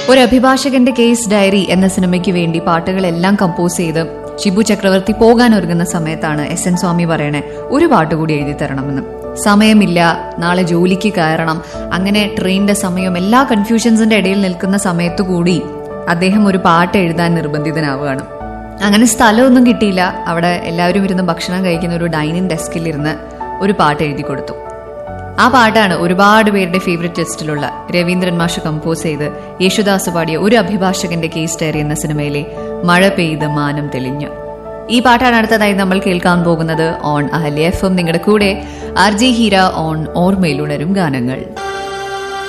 ഒരു അഭിഭാഷകന്റെ case diary എന്ന സിനിമയ്ക്ക് വേണ്ടി പാട്ടുകളെല്ലാം കമ്പോസ് ചെയ്ത് ഷിബു ചക്രവർത്തി പോകാൻ ഒരുങ്ങുന്ന സമയത്താണ് എസ് എൻ സ്വാമി പറയണേ ഒരു പാട്ട് കൂടി എഴുതി തരണമെന്ന് സമയമില്ല നാളെ ജോലിക്ക് കയറണം അങ്ങനെ ട്രെയിനിന്റെ സമയം എല്ലാ കൺഫ്യൂഷൻസിന്റെ ഇടയിൽ നിൽക്കുന്ന സമയത്തു കൂടി അദ്ദേഹം ഒരു പാട്ട് എഴുതാൻ നിർബന്ധിതനാവുകയാണ് അങ്ങനെ സ്ഥലമൊന്നും കിട്ടിയില്ല അവിടെ എല്ലാവരും ഇരുന്ന് ഭക്ഷണം കഴിക്കുന്ന ഒരു ഡൈനിങ് ഡെസ്കിൽ ഇരുന്ന് ഒരു പാട്ട് എഴുതി കൊടുത്തു ആ പാട്ടാണ് ഒരുപാട് പേരുടെ ഫേവറേറ്റ് ലിസ്റ്റിലുള്ള രവീന്ദ്രൻ മാഷ് കമ്പോസ് ചെയ്ത് യേശുദാസ് പാടിയ ഒരു അഭിഭാഷകന്റെ കേസ് ഡയറി എന്ന സിനിമയിലെ മഴ പെയ്ത് മാനം തെളിഞ്ഞു ഈ പാട്ടാണ് അടുത്തതായി നമ്മൾ കേൾക്കാൻ പോകുന്നത് ഓൺ അഹല്യ എഫ് എം നിങ്ങളുടെ കൂടെ ആർ ജി ഹീര ഓൺ ഓർമ്മയിലുണരും ഗാനങ്ങൾ